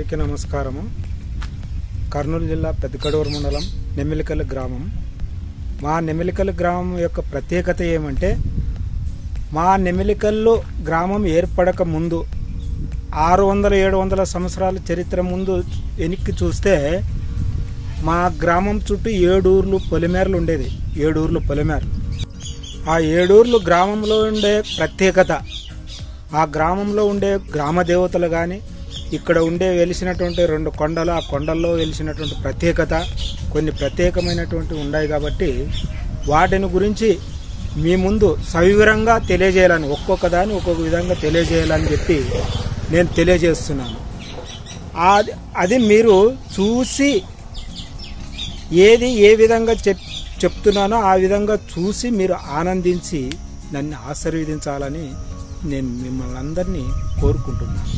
అందరికీ నమస్కారము కర్నూలు జిల్లా పెద్దకడూరు మండలం నెమ్మిలికల్ గ్రామం మా నెమ్మిలికల్ గ్రామం యొక్క ప్రత్యేకత ఏమంటే మా నెమ్మిలికల్లు గ్రామం ఏర్పడక ముందు ఆరు వందల ఏడు వందల సంవత్సరాల చరిత్ర ముందు వెనక్కి చూస్తే మా గ్రామం చుట్టూ ఏడూర్లు పొలిమేరలు ఉండేది ఏడూర్లు పొలిమేరలు ఆ ఏడూర్లు గ్రామంలో ఉండే ప్రత్యేకత ఆ గ్రామంలో ఉండే గ్రామ దేవతలు కానీ ఇక్కడ ఉండే వెలిసినటువంటి రెండు కొండలు ఆ కొండల్లో వెలిసినటువంటి ప్రత్యేకత కొన్ని ప్రత్యేకమైనటువంటి ఉన్నాయి కాబట్టి వాటిని గురించి మీ ముందు సవివరంగా తెలియజేయాలని ఒక్కొక్క దాన్ని ఒక్కొక్క విధంగా తెలియజేయాలని చెప్పి నేను తెలియజేస్తున్నాను అది అది మీరు చూసి ఏది ఏ విధంగా చెప్ చెప్తున్నానో ఆ విధంగా చూసి మీరు ఆనందించి నన్ను ఆశీర్వదించాలని నేను మిమ్మల్ని అందరినీ కోరుకుంటున్నాను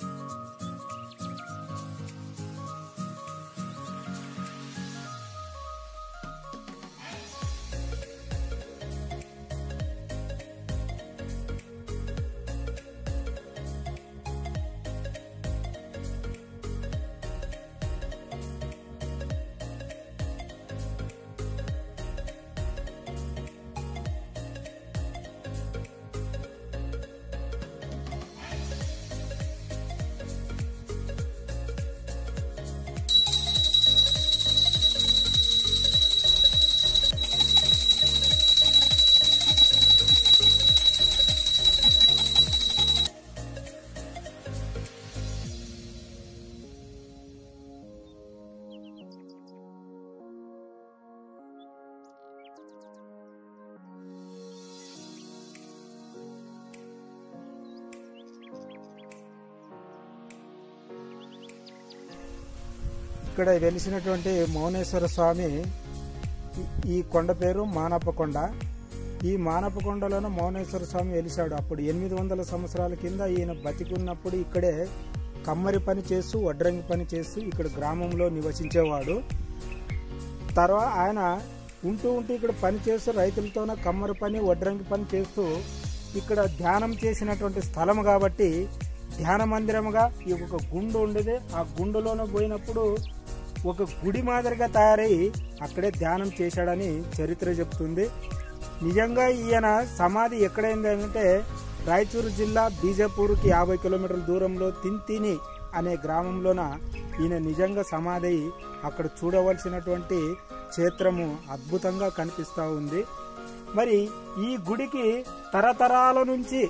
ఇక్కడ వెలిసినటువంటి మౌనేశ్వర స్వామి ఈ- ఈ కొండ పేరు మానప్ప కొండ ఈ మానప్ప కొండలోనే మౌనేశ్వర స్వామి వెలిశాడు అప్పుడు ఎనిమిది వందల సంవత్సరాల కింద ఈయన బతికున్నప్పుడు ఇక్కడే కమ్మరి పని చేస్తూ వడ్రంగి పని చేస్తూ ఇక్కడ గ్రామంలో నివసించేవాడు తర్వాత ఆయన ఉంటూ ఉంటూ ఇక్కడ పని చేస్తూ రైతులతోనే కమ్మరి పని వడ్రంగి పని చేస్తూ ఇక్కడ ధ్యానం చేసినటువంటి స్థలం కాబట్టి ధ్యాన మందిరముగా ఈ ఒక గుండు ఉండేది ఆ గుండులోనే పోయినప్పుడు ఒక గుడి మాదిరిగా తయారై అక్కడే ధ్యానం చేశాడని చరిత్ర చెప్తుంది నిజంగా ఈయన సమాధి ఎక్కడైంది అంటే రాయచూరు జిల్లా బీజాపూర్కి యాభై కిలోమీటర్ల దూరంలో తింతిని అనే గ్రామంలోన ఈయన నిజంగా సమాధి అయి అక్కడ చూడవలసినటువంటి క్షేత్రము అద్భుతంగా కనిపిస్తూ ఉంది మరి ఈ గుడికి తరతరాల నుంచి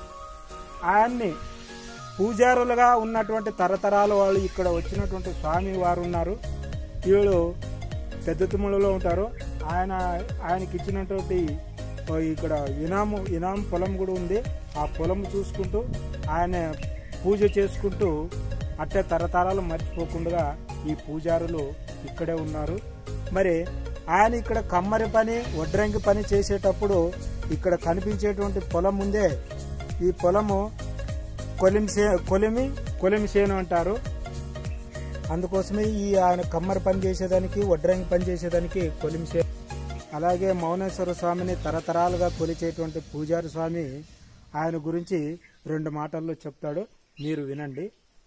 ఆయన్ని పూజారులుగా ఉన్నటువంటి తరతరాల వాళ్ళు ఇక్కడ వచ్చినటువంటి స్వామి వారు ఉన్నారు వీళ్ళు పెద్ద తుమ్మలలో ఉంటారు ఆయన ఆయనకి ఇచ్చినటువంటి ఓ ఇక్కడ ఇనాము ఇనాం పొలం కూడా ఉంది ఆ పొలం చూసుకుంటూ ఆయన పూజ చేసుకుంటూ అట్టే తరతరాలు మర్చిపోకుండా ఈ పూజారులు ఇక్కడే ఉన్నారు మరి ఆయన ఇక్కడ కమ్మరి పని వడ్రంగి పని చేసేటప్పుడు ఇక్కడ కనిపించేటువంటి పొలం ఉందే ఈ పొలము కొలిమి సే కొలిమి కొలిమి చేను అంటారు అందుకోసమే ఈ ఆయన కమ్మరి పని చేసేదానికి వడ్రంగి పని చేసేదానికి కొలిమి చే అలాగే మౌనేశ్వర స్వామిని తరతరాలుగా కొలిచేటువంటి పూజారి స్వామి ఆయన గురించి రెండు మాటల్లో చెప్తాడు మీరు వినండి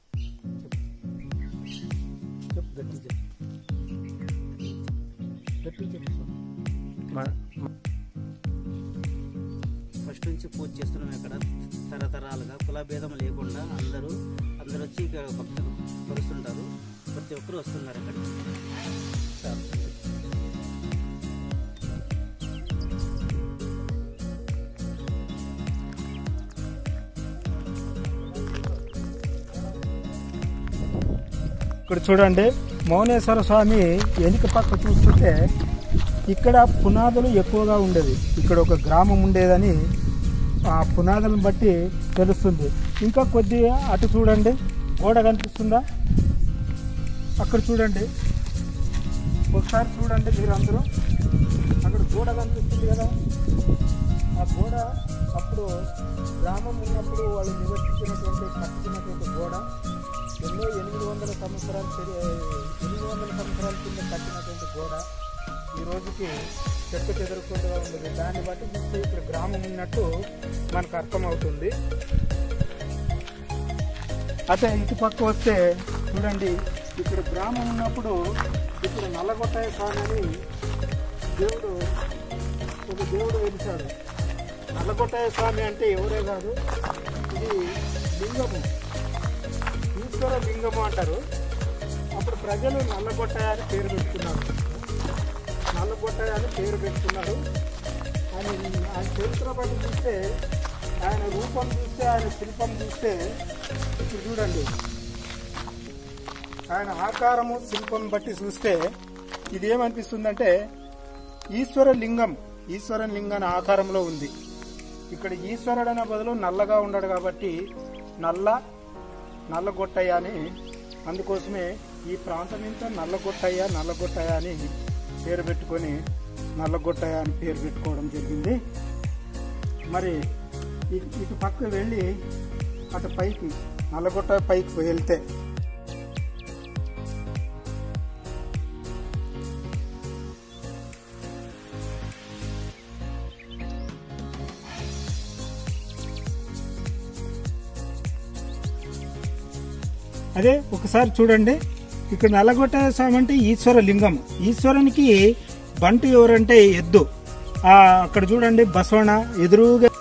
చెప్పు గట్టి చెప్పు గట్టి చెప్పు స్వామి. మ- మ- ఫస్ట్ నుంచి పూజ చేస్తున్నాం ఇక్కడ తరతరాలుగా కులభేదం లేకుండా అందరూ అందరూ వచ్చి ఇక్కడ భక్తులు కొలుస్తుంటారు ప్రతి ఒక్కరు వస్తున్నారు ఇక్కడికి ఇక్కడ చూడండి మౌనేశ్వర స్వామి వెనుక పక్క చూస్తుంటే ఇక్కడ పునాదులు ఎక్కువగా ఉండేది ఇక్కడ ఒక గ్రామం ఉండేదని ఆ పునాదులను బట్టి తెలుస్తుంది ఇంకా కొద్దిగా అటు చూడండి గోడ కనిపిస్తుందా అక్కడ చూడండి ఒకసారి చూడండి మీరు అందరూ అక్కడ గోడ కనిపిస్తుంది కదా ఆ గోడ అప్పుడు గ్రామం ఉన్నప్పుడు వాళ్ళు నివసించినటువంటి కట్టినటువంటి గోడ ఎన్నో ఎనిమిది వందల సంవత్సరాల చరి- ఎనిమిది వందల సంవత్సరాల కింద కట్టినటువంటి గోడ ఈ రోజుకి చెట్టు చెదరకుండా ఉండదు దాన్ని బట్టి చూస్తే ఇక్కడ గ్రామం ఉన్నట్టు మనకు అర్థమవుతుంది అదే ఇటు పక్క వస్తే చూడండి ఇక్కడ గ్రామం ఉన్నప్పుడు ఇక్కడ నల్లగొట్టాయ స్వామి అని దేవుడు ఒక దేవుడు వెలిచాడు నల్లగొట్టాయ స్వామి అంటే ఎవరే కాదు ఇది లింగము ఈశ్వర లింగము అంటారు అప్పుడు ప్రజలు నల్లగొట్టాయ అని పేరు పెట్టుకున్నారు నల్లగొట్టాయ అని పేరు పెట్టుకున్నారు ఆయన ఆయన చరిత్ర బట్టి చూస్తే ఆయన రూపం చూస్తే ఆయన శిల్పం చూస్తే ఇప్పుడు చూడండి ఆయన ఆకారము శిల్పం బట్టి చూస్తే ఇది ఏమనిపిస్తుందంటే ఈశ్వర లింగం ఈశ్వర లింగం ఆకారంలో ఉంది ఇక్కడ ఈశ్వరుడు అనే బదులు నల్లగా ఉన్నాడు కాబట్టి నల్ల నల్లగొట్టయ్య అని అందుకోసమే ఈ ప్రాంతం ఇంత నల్లగొట్టయ్య నల్లగొట్టయ్య అని పేరు పెట్టుకొని నల్లగొట్టయ్య అని పేరు పెట్టుకోవడం జరిగింది మరి ఇటు ఇటు పక్క వెళ్ళి అటు పైకి నల్లగొట్ట పైకి వెళ్తే అదే ఒకసారి చూడండి ఇక్కడ నల్లగొట్ట స్వామి అంటే ఈశ్వర లింగం ఈశ్వరునికి బంటు ఎవరంటే ఎద్దు ఆ అక్కడ చూడండి బసవణ ఎదురుగా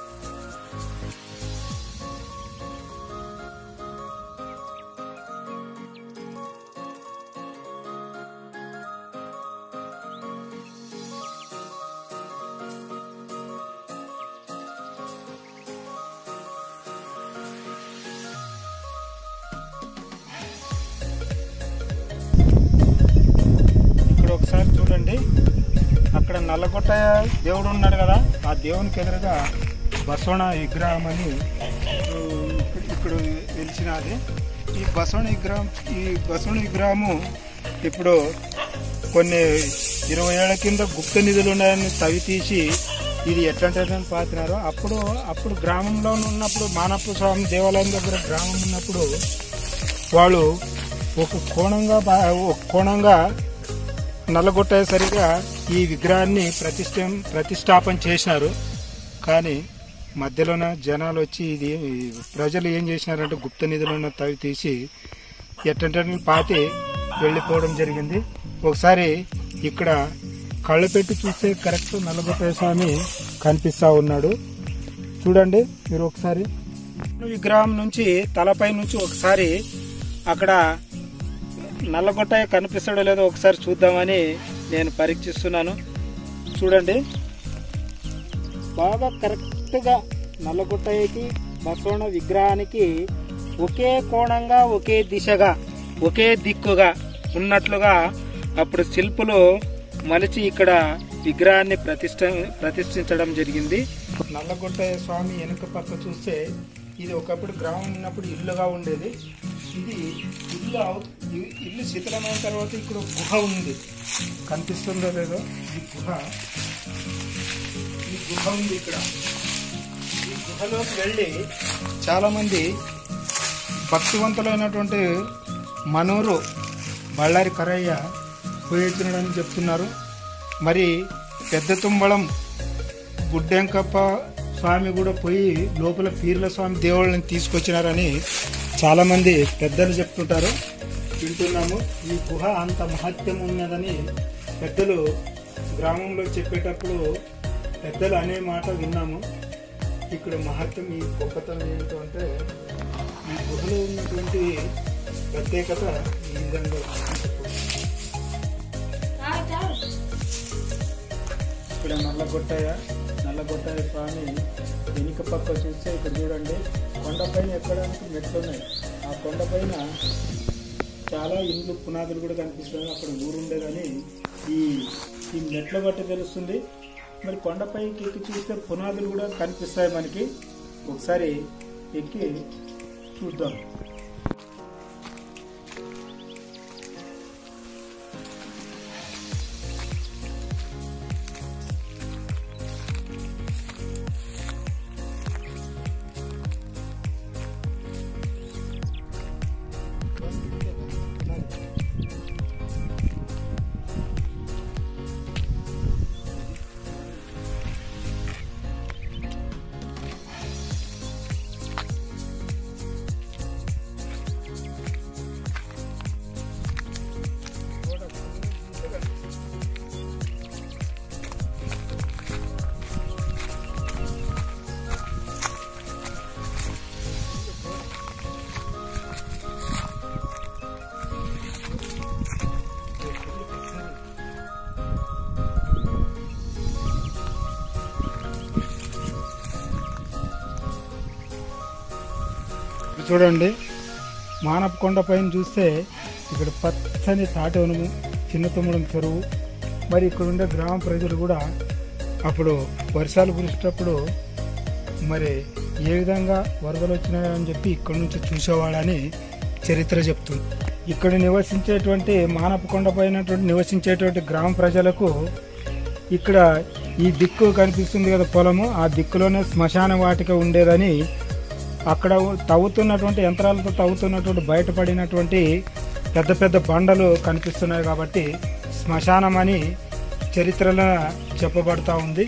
ఇక్కడ ఒకసారి చూడండి అక్కడ నల్లగొట్ట దేవుడు ఉన్నాడు కదా ఆ దేవునికి ఎదురుగా బసవణ విగ్రహం అని ఉ, ఇక్కడ- ఇక్కడ వెలిచినది ఈ బసవణ విగ్రహం ఈ బసవణ విగ్రహము ఇప్పుడు కొన్ని ఇరవై ఏళ్ల కింద గుప్త నిధులు ఉన్నాయని తవి తీసి ఇది ఎట్లాంటి పాతినారో అప్పుడు అప్పుడు గ్రామంలో ఉన్నప్పుడు మానప్ప స్వామి దేవాలయం దగ్గర గ్రామం ఉన్నప్పుడు వాళ్ళు ఒక కోణంగా బా- ఒక కోణంగా నల్లగొట్టేసరిగా ఈ విగ్రహాన్ని ప్రతిష్ట ప్రతిష్టాపన చేసినారు కానీ మధ్యలోన జనాలు వచ్చి ఇది ప్రజలు ఏం చేసినారంటే గుప్త నిధులను తవి తీసి ఎట్టంటే పాతి వెళ్ళిపోవడం జరిగింది ఒకసారి ఇక్కడ కళ్ళు పెట్టి చూస్తే కరెక్ట్ నల్లగొట్ట స్వామి కనిపిస్తా ఉన్నాడు చూడండి మీరు ఒకసారి విగ్రహం నుంచి తలపై నుంచి ఒకసారి అక్కడ నల్లగొట్టాయ కనిపిస్తాడో లేదో ఒకసారి చూద్దామని నేను పరీక్షిస్తున్నాను చూడండి బాగా కరెక్ట్గా నల్లగొట్టాయకి బసవణ విగ్రహానికి ఒకే కోణంగా ఒకే దిశగా ఒకే దిక్కుగా ఉన్నట్లుగా అప్పుడు శిల్పులు మలిచి ఇక్కడ విగ్రహాన్ని ప్రతిష్ట ప్రతిష్ఠించడం జరిగింది నల్లగొట్టాయ స్వామి వెనుక పక్క చూస్తే ఇది ఒకప్పుడు గ్రామం ఉన్నప్పుడు ఇల్లుగా ఉండేది ఇది ఇల్లు అవు- ఇ- ఇల్లు శిథిలమైన తర్వాత ఇక్కడ ఒక గుహ ఉంది కనిపిస్తుందో లేదో ఈ గుహ ఈ గుహ ఉంది ఇక్కడ ఈ గుహలోకి వెళ్ళి చాలామంది భక్తివంతులైనటువంటి మనూరు బళ్ళారి కరయ్య పోయొచ్చినాడని చెప్తున్నారు మరి పెద్ద తుంబళం గుడ్డెంకప్ప స్వామి కూడా పోయి లోపల పీర్ల స్వామి దేవుళ్ళని తీసుకొచ్చినారని చాలామంది పెద్దలు చెప్తుంటారు వింటున్నాము ఈ గుహ అంత మహత్యం ఉన్నదని పెద్దలు గ్రామంలో చెప్పేటప్పుడు పెద్దలు అనే మాట విన్నాము ఇక్కడ మహత్యం ఈ గొప్పతనం ఏంటో అంటే ఈ గుహలో ఉన్నటువంటి ప్రత్యేకత ఈ విధంగా ఉంది. ఇక్కడ నల్లగొట్టయ్య నల్లగొట్టయ్య స్వామి వెనుక పక్క చూస్తే ఇక్కడ చూడండి కొండపైన ఎక్కడానికి మెట్లు ఉన్నాయి ఆ కొండపైన చాలా ఇండ్లు పునాదులు కూడా కనిపిస్తున్నాయి అక్కడ ఊరుండే కానీ ఈ ఈ మెట్ల బట్టి తెలుస్తుంది మరి కొండపైకి ఎక్కి చూస్తే పునాదులు కూడా కనిపిస్తాయి మనకి ఒకసారి ఎక్కి చూద్దాం చూడండి మానప కొండ పైన చూస్తే ఇక్కడ పచ్చని తాటవనము చిన్న తుమ్మడం చెరువు మరి ఇక్కడ ఉండే గ్రామ ప్రజలు కూడా అప్పుడు వర్షాలు కురిసేటప్పుడు మరి ఏ విధంగా వరదలు వచ్చినాయని చెప్పి ఇక్కడ నుంచి చూసేవాడని చరిత్ర చెప్తుంది ఇక్కడ నివసించేటువంటి మానప కొండ పైన నివసించేటువంటి గ్రామ ప్రజలకు ఇక్కడ ఈ దిక్కు కనిపిస్తుంది కదా పొలము ఆ దిక్కులోనే శ్మశాన వాటిక ఉండేదని అక్కడ తవ్వుతున్నటువంటి యంత్రాలతో తవ్వుతున్నటువంటి బయటపడినటువంటి పెద్ద పెద్ద బండలు కనిపిస్తున్నాయి కాబట్టి శ్మశానం అని చరిత్రలో చెప్పబడతా ఉంది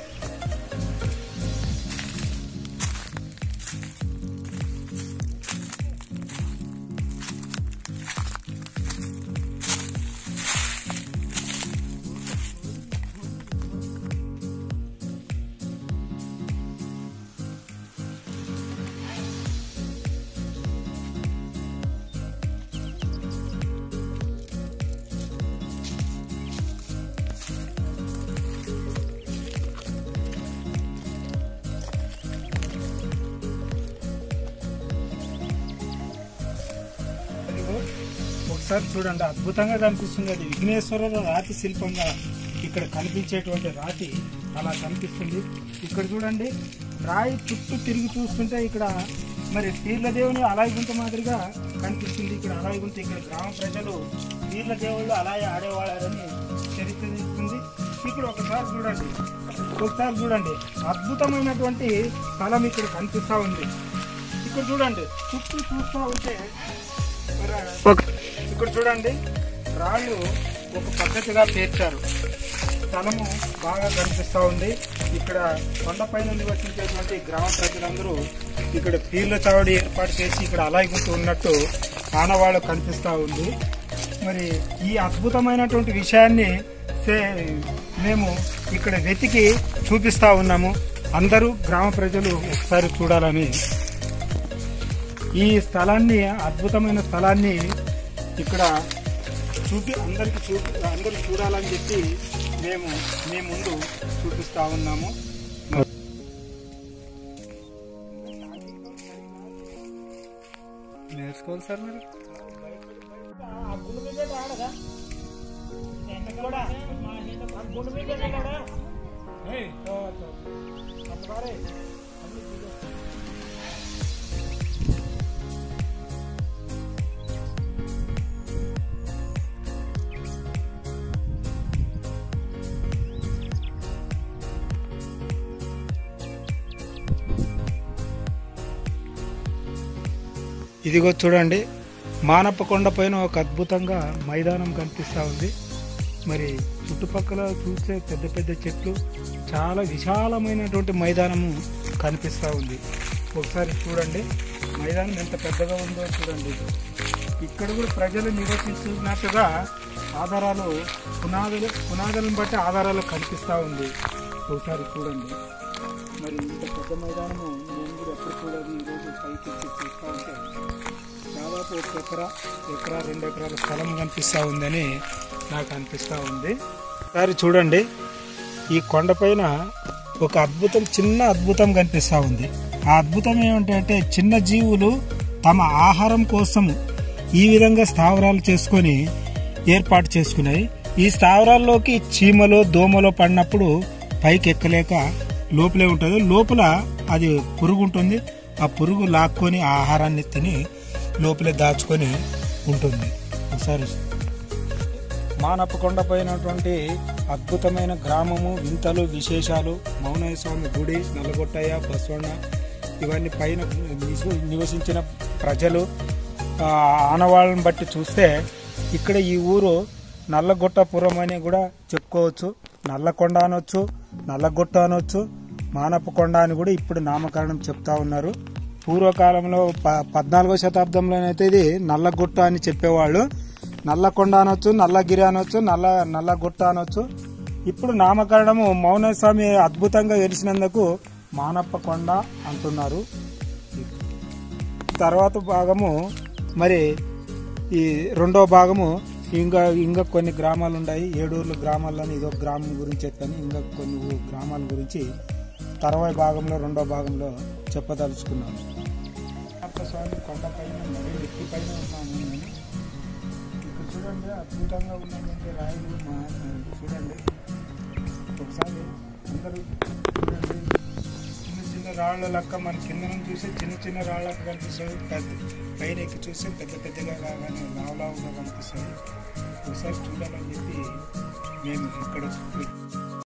అదిగో ఒకసారి చూడండి అద్భుతంగా కనిపిస్తుంది అది విఘ్నేశ్వర రాతి శిల్పంగా ఇక్కడ కనిపించేటువంటి రాతి అలా కనిపిస్తుంది ఇక్కడ చూడండి రాయి చుట్టూ తిరిగి చూస్తుంటే ఇక్కడ మరి పీర్ల దేవుని అలాగుంట మాదిరిగా కనిపిస్తుంది ఇక్కడ అలాగుంట ఇక్కడ గ్రామ ప్రజలు పీర్ల దేవుళ్ళు అలాగే ఆడేవాళ్ళని చరిత్ర చెప్తుంది ఇక్కడ ఒకసారి చూడండి ఒకసారి చూడండి అద్భుతమైనటువంటి స్థలం ఇక్కడ కనిపిస్తా ఉంది ఇక్కడ చూడండి చుట్టూ చూస్తూ ఉంటే మరి ఇక్కడ చూడండి రాళ్ళు ఒక పద్ధతిగా పేర్చారు స్థలము బాగా కనిపిస్తా ఉంది ఇక్కడ కొండపైన నివసించేటువంటి గ్రామ ప్రజలందరూ ఇక్కడ పీర్ల చావడి ఏర్పాటు చేసి ఇక్కడ అలాగుంటూ ఉన్నట్టు ఆనవాళ్ళు కనిపిస్తా ఉంది మరి ఈ అద్భుతమైనటువంటి విషయాన్ని సే- మేము ఇక్కడ వెతికి చూపిస్తా ఉన్నాము అందరూ గ్రామ ప్రజలు ఒకసారి చూడాలని ఈ స్థలాన్ని అద్భుతమైన స్థలాన్ని ఇక్కడ చూపి అందరికి చూపి అందరూ చూడాలని చెప్పి మేము మీ ముందు చూపిస్తా ఉన్నాము నేర్చుకోవాలి సార్ మీరు ఇదిగో చూడండి మానప్ప కొండ పైన ఒక అద్భుతంగా మైదానం కనిపిస్తూ ఉంది మరి చుట్టుపక్కల చూస్తే పెద్ద పెద్ద చెట్లు చాలా విశాలమైనటువంటి మైదానము కనిపిస్తూ ఉంది ఒకసారి చూడండి మైదానం ఎంత పెద్దగా ఉందో చూడండి ఇక్కడ కూడా ప్రజలు నివసిస్తున్నట్టుగా ఆధారాలు పునాదులు పునాదులను బట్టి ఆధారాలు కనిపిస్తూ ఉంది ఒకసారి చూడండి మరి ఇంత పెద్ద మైదానము నేను కూడా ఎప్పుడు చూడదు ఈరోజు పైకి ఎక్కి చూస్తూ ఉంటే దాదాపు ఒక ఎకరా ఎకరా రెండు ఎకరాల స్థలం కనిపిస్తూ ఉందని నాకు అనిపిస్తూ ఉంది ఒకసారి చూడండి ఈ కొండపైన ఒక అద్భుతం చిన్న అద్భుతం కనిపిస్తూ ఉంది ఆ అద్భుతం ఏమిటంటే చిన్న జీవులు తమ ఆహారం కోసం ఈ విధంగా స్థావరాలు చేసుకొని ఏర్పాటు చేసుకున్నాయి ఈ స్థావరాల్లోకి చీమలో దోమలో పడినప్పుడు పైకి ఎక్కలేక లోపలే ఉంటుంది లోపల అది పురుగు ఉంటుంది ఆ పురుగు లాక్కొని ఆ ఆహారాన్ని తిని లోపలే దాచుకొని ఉంటుంది ఒకసారి మానప్ప కొండపైనటువంటి అద్భుతమైన గ్రామము వింతలు విశేషాలు మౌనయ్య స్వామి గుడి నల్లగొట్టయ్య బసవಣ್ణ ఇవన్నీ పైన నివ- నివసించిన ప్రజలు ఆ, ఆనవాళ్ళని బట్టి చూస్తే ఇక్కడ ఈ ఊరు నల్లగొట్టపురం అని కూడా చెప్పుకోవచ్చు నల్లకొండ అనొచ్చు నల్లగొట్ట అనొచ్చు మానప్ప కొండ అని కూడా ఇప్పుడు నామకరణం చెప్తా ఉన్నారు పూర్వకాలంలో ప పద్నాలుగో శతాబ్దంలోనైతే ఇది నల్లగుట్ట అని చెప్పేవాళ్ళు నల్లకొండ అనొచ్చు నల్లగిరి అనొచ్చు నల్ల నల్లగుట్ట అనొచ్చు ఇప్పుడు నామకరణము మౌనస్వామి అద్భుతంగా వెలిసినందుకు మానప్ప కొండ అంటున్నారు తర్వాత భాగము మరి ఈ రెండో భాగము ఇంకా ఇంకా కొన్ని గ్రామాలు ఉన్నాయి ఏడూర్ల గ్రామాల్లోని ఇదొక గ్రామం గురించి చెప్పాను ఇంకా కొన్ని ఊ- గ్రామాల గురించి తర్వాయి భాగంలో రెండో భాగంలో చెప్పదలుచుకున్నాను స్వామి కొండ పైన మరీ ఎత్తి పైన ఉన్నాము నేను ఇక్కడ చూడండి అద్భుతంగా ఉన్నటువంటి రాయలు మా చూడండి ఒకసారి అందరూ చూడండి చిన్న చిన్న రాళ్ళ లెక్క మన కింద నుంచి చూస్తే చిన్న చిన్న రాళ్ళ లెక్క కనిపిస్తాయి పెద్ద పైన ఎక్కి చూస్తే పెద్ద పెద్దగా కాగానే లావులావుగా కనిపిస్తాయి ఒకసారి చూడాలని చెప్పి మేము ఇక్కడ